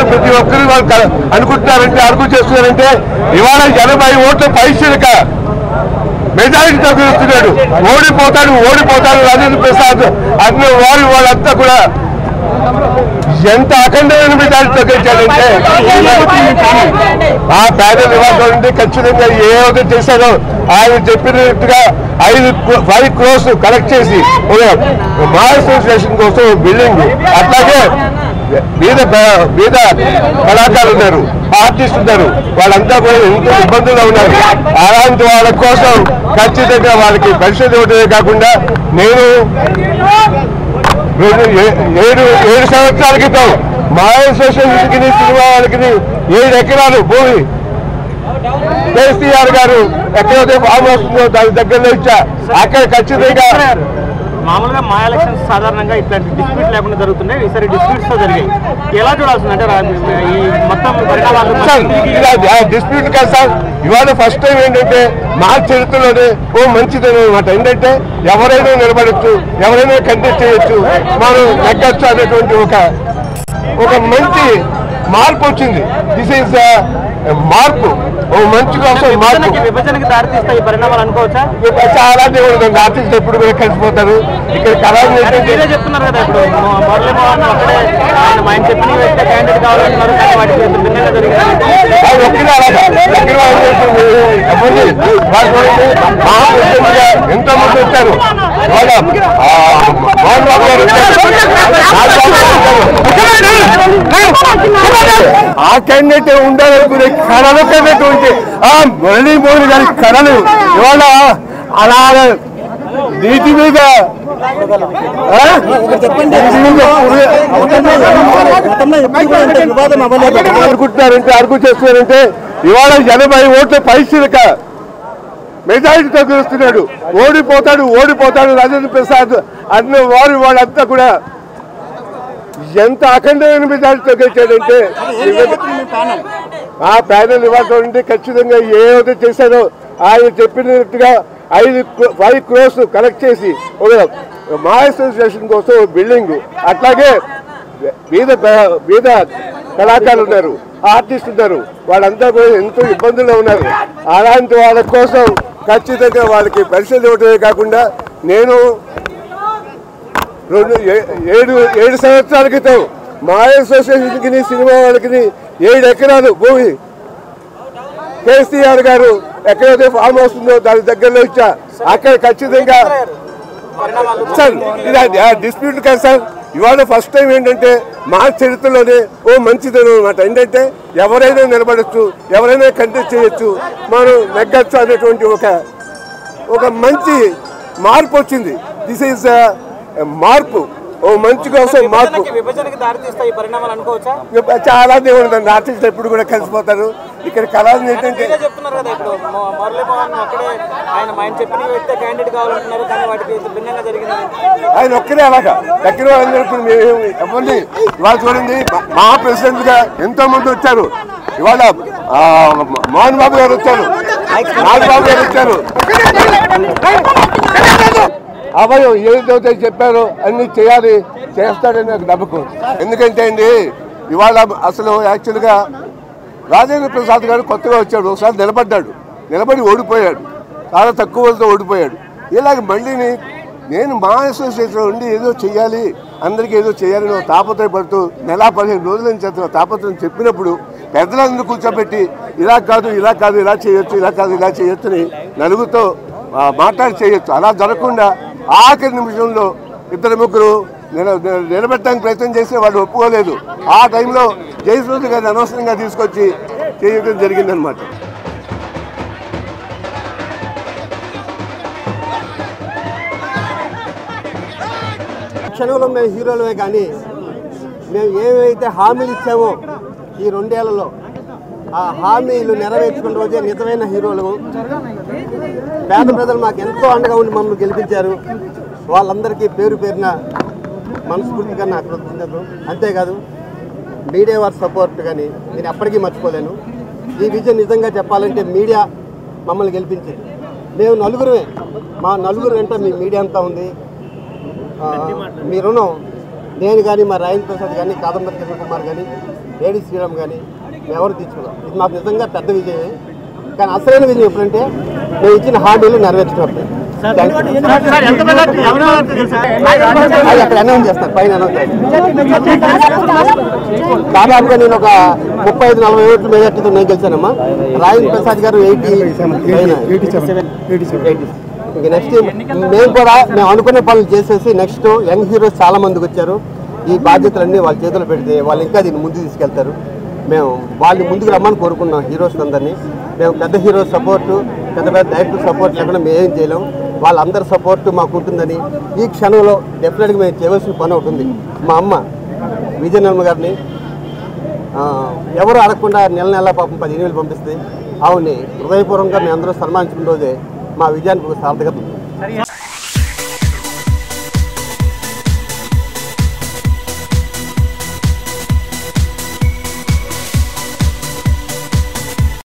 ప్రతి ఒక్కరు వాళ్ళు క- అనుకుంటున్నారంటే అడుగు చేస్తున్నారంటే ఇవాళ ఎనభై ఓట్ల పైసలక మెజారిటీతో గెలుస్తున్నాడు ఓడిపోతాడు ఓడిపోతాడు రాజేంద్ర ప్రసాద్ అన్ని వారు వాళ్ళంతా కూడా ఎంత అఖండమైన మెజారిటీతో గెలిచాడంటే ఆ పేద నివాసం నుండి ఖచ్చితంగా ఏ ఒకటి చేశారో ఆయన చెప్పినట్టుగా ఐదు ఫైవ్ క్రోర్స్ కలెక్ట్ చేసి ఒక మా అసోసియేషన్ కోసం బిల్డింగ్ అట్లాగే మీద మీద కళాకారులు ఉన్నారు ఆర్టిస్ట్ ఉన్నారు వాళ్ళంతా కూడా ఎంతో ఇబ్బందుల్లో ఉన్నారు అలాంటి వాళ్ళ కోసం ఖచ్చితంగా వాళ్ళకి పరిస్థితి ఇవ్వడమే కాకుండా నేను రెండు ఏ- ఏడు ఏడు సంవత్సరాల క్రితం మా అసోసియేషన్కి సినిమా వాళ్ళకి ఏడు ఎకరాలు భూమి కేసీఆర్ గారు ఎక్కడైతే ఫామ్ వస్తుందో దాని దగ్గరలో ఇచ్చా అక్కడ ఖచ్చితంగా మామూలుగా మా ఎలక్షన్స్ సాధారణంగా ఇట్లాంటి డిస్ప్యూట్ లేకుండా జరుగుతున్నాయి ఈసారి డిస్ప్యూట్స్ తో జరిగాయి ఎలా చూడాల్సింది అంటే రా- ఈ మొత్తం పరిణామాలు సార్ డిస్ప్యూట్ కాదు సార్ ఇవాళ ఫస్ట్ టైం ఏంటంటే మా చరిత్రలోనే ఓ మంచిదని అనమాట ఏంటంటే ఎవరైనా నిలబడచ్చు ఎవరైనా కంటెస్ట్ చేయొచ్చు మనం నెగ్గచ్చు అనేటువంటి ఒక ఒక మంచి మార్పు వచ్చింది దిస్ ఈస్ మార్పు ఓ మంచి కోసం మార్పు విభజనకి విభజనకి దారితీస్తాయి ఈ పరిణామాలు అనుకోవచ్చా చాలా దేవుడు ఆర్టిస్ట్ ఎప్పుడు కూడా కలిసిపోతారు ఇక్కడ కళాలు అంటే ఏంటంటే మీరే చెప్తున్నారు కదా ఇప్పుడు మొ- మురళీ మోహన్ ఒక్కడే ఆయన ఆయన చెప్పిన వ్యక్తి క్యాండిడేట్ కావాలంటున్నారు కానీ వాటికి కొంచెం భిన్నంగా జరిగింది అది ఒక్కడే అలాగా దగ్గర వాళ్ళు చేస్తుంది. ఎవరిని వాళ్ళు చూడండి, మా ప్రెసిడెంట్గా ఎంతో మంది వచ్చారు వాళ్ళ ఆ, మోహన్ బాబు గారు వచ్చారు. ఆ క్యాండిడేట్ ఉండాలనుకునే కళలు కన్నటువంటి ఆ మురళీ మోహన్ గారి కళలు ఇవాళ అలా నీటి మీద ఆ? నీటి మీద పురుగు- అనుకుంటున్నారంటే అడుగు చేస్తున్నారంటే ఇవాళ ఎనభై ఓట్ల పైసలక మెజారిటీతో గెలుస్తున్నాడు ఓడిపోతాడు ఓడిపోతాడు రాజేంద్ర ప్రసాద్ అన్న వారు వాళ్ళంతా కూడా ఎంత అఖండమైన మెజారిటీతో గెలిచాడంటే ఆ ప్యానల్ ఇవ్వడం నుండి ఖచ్చితంగా ఏ ఒకటి చేశారో ఆయన చెప్పినట్టుగా ఐదు ఫైవ్ క్రోర్స్ కలెక్ట్ చేసి ఒక మా అసోసియేషన్ కోసం ఒక బిల్డింగ్ అట్లాగే మీద మీద కళాకారులు ఉన్నారు ఆర్టిస్ట్ ఉన్నారు వాళ్ళంతా కూడా ఎంతో ఇబ్బందుల్లో ఉన్నారు అలాంటి వాళ్ళ కోసం ఖచ్చితంగా వాళ్ళకి పరిస్థితి ఇవ్వటమే కాకుండా నేను రెండు ఏ- ఏడు ఏడు సంవత్సరాల క్రితం మా అసోసియేషన్కి సినిమా వాళ్ళకి ఏడు ఎకరాలు భూమి కేసీఆర్ గారు ఎక్కడైతే ఫామ్ వస్తుందో దాని దగ్గరలో ఇచ్చా అక్కడ ఖచ్చితంగా సార్ ఇది డిస్ప్యూట్ కాదు సార్ ఇవాళ ఫస్ట్ టైం ఏంటంటే మా చరిత్రలోనే ఓ మంచిదనం అనమాట ఏంటంటే ఎవరైనా నిలబడచ్చు ఎవరైనా కంటెస్ట్ చేయొచ్చు మనం నెగ్గచ్చు అనేటువంటి ఒక ఒక మంచి మార్పు వచ్చింది దిస్ ఈస్ మార్పు ఓ మంచి కోసం మార్పు విభజనకి విభజనకి దారితీస్తాయి ఈ పరిణామాలు అనుకోవచ్చా చాలా దేవుడు ఆర్టిస్ట్ ఎప్పుడు కూడా కలిసిపోతారు ఇక్కడ కళలు ఏంటంటే మీరే చెప్తున్నారు కదా ఇప్పుడు మొ- మురళీ మోహన్ ఒక్కడే ఆయన ఆయన చెప్పిన వ్యక్తి క్యాండిడేట్ కావాలంటున్నారు కానీ వాటికి కొంచెం భిన్నంగా జరిగింది ఆయన ఒక్కరే అలాగా దగ్గర వాళ్ళందరూ ఇప్పుడు మేము ఎవరిని ఇవాళ చూడండి మా- మా ప్రెసిడెంట్ గా ఎంతో మంది వచ్చారు ఇవాళ ఆ, మోహన్ బాబు గారు వచ్చారు నాగ్ బాబు గారు వచ్చారు అభయం ఏదైతే చెప్పారో అన్ని చేయాలి చేస్తాడని నాకు నమ్మకం ఎందుకంటే అండి ఇవాళ అసలు యాక్చువల్గా రాజేంద్ర ప్రసాద్ గారు కొత్తగా వచ్చాడు ఒకసారి నిలబడ్డాడు నిలబడి ఓడిపోయాడు చాలా తక్కువలతో ఓడిపోయాడు ఇలాగ మళ్ళీని నేను మా అసోసియేషన్ ఉండి ఏదో చేయాలి అందరికీ ఏదో చేయాలని ఒక తాపత్రయపడుతూ నెల పదిహేను రోజుల నుంచి అతను తాపత్రయం చెప్పినప్పుడు పెద్దలందరూ కూర్చోబెట్టి ఇలా కాదు ఇలా కాదు ఇలా చేయొచ్చు ఇలా కాదు ఇలా చేయొచ్చు అని నలుగురితో ఆ, మాట్లాడి చేయొచ్చు అలా జరగకుండా ఆఖరి నిమిషంలో ఇద్దరు ముగ్గురు నిల నిల- నిలబెట్టడానికి ప్రయత్నం చేస్తే వాళ్ళు ఒప్పుకోలేదు ఆ టైంలో జయసూర్య గారిని అనవసరంగా తీసుకొచ్చి చేయడం జరిగిందనమాట క్షణంలో మేము హీరోలమే కానీ మేము ఏమైతే హామీలు ఇచ్చామో ఈ రెండేళ్లలో ఆ హామీలు నెరవేర్చుకున్న రోజే నిజమైన హీరోలు పేద ప్రజలు మాకు ఎంతో అండగా ఉండి మమ్మల్ని గెలిపించారు వాళ్ళందరికీ పేరు పేరున మనస్ఫూర్తిగా నా కృతజ్ఞతలు అంతేకాదు మీడియా వారి సపోర్ట్ కానీ నేను ఎప్పటికీ మర్చిపోలేను ఈ విజయం నిజంగా చెప్పాలంటే మీడియా మమ్మల్ని గెలిపించింది మేము నలుగురమే మా నలుగురు వెంట మీ మీడియా అంతా ఉంది ఆ, మీ రుణం నేను కానీ మా రాజేంద్ర ప్రసాద్ కానీ కాదంబరి కిరణ్ కుమార్ కానీ ఏడి శ్రీరామ్ కానీ మేము ఎవరు తీసుకున్నాం ఇది మాకు నిజంగా పెద్ద విజయమే కానీ అసలైన విజయం ఎప్పుడంటే మేము ఇచ్చిన హామీలు నెరవేర్చినప్పుడు Thank you. సార్ ఎంత మెజార్టీ ఎవరు తెలుసా అది అక్కడ అనౌన్స్ చేస్తారు పైన అనౌన్స్ చేస్తారు దాదాపుగా నేను ఒక ముప్పై ఐదు నలభై ఓట్ల మెజార్టీతో నేను గెలిచానమ్మా రాజేంద్ర ప్రసాద్ గారు ఎయిటీ ఇంక నెక్స్ట్ మేము కూడా మేము అనుకునే పనులు చేసేసి నెక్స్ట్ యంగ్ హీరోస్ చాలా మందికి వచ్చారు ఈ బాధ్యతలన్నీ వాళ్ళ చేతులు పెడితే వాళ్ళు ఇంకా దీన్ని ముందుకు తీసుకెళ్తారు మేము వాళ్ళని ముందుకు రమ్మని కోరుకున్నాం హీరోస్ అందరినీ మేము పెద్ద హీరో సపోర్టు పెద్ద పెద్ద డైరెక్టర్ సపోర్ట్ లేకుండా మేము ఏం చేయలేం వాళ్ళందరి సపోర్ట్ మాకు ఉంటుందని ఈ క్షణంలో డెఫినెట్గా మేము చేయవలసిన పని ఒకటి ఉంది మా అమ్మ విజయనగరం గారిని ఆ, ఎవరు అడగకుండా నెల నెల పాపం పదిహేను వేలు పంపిస్తే ఆవుని హృదయపూర్వకంగా మేము అందరూ సన్మానించిన రోజే మా విజయానికి ఒక సార్థకత ఉంది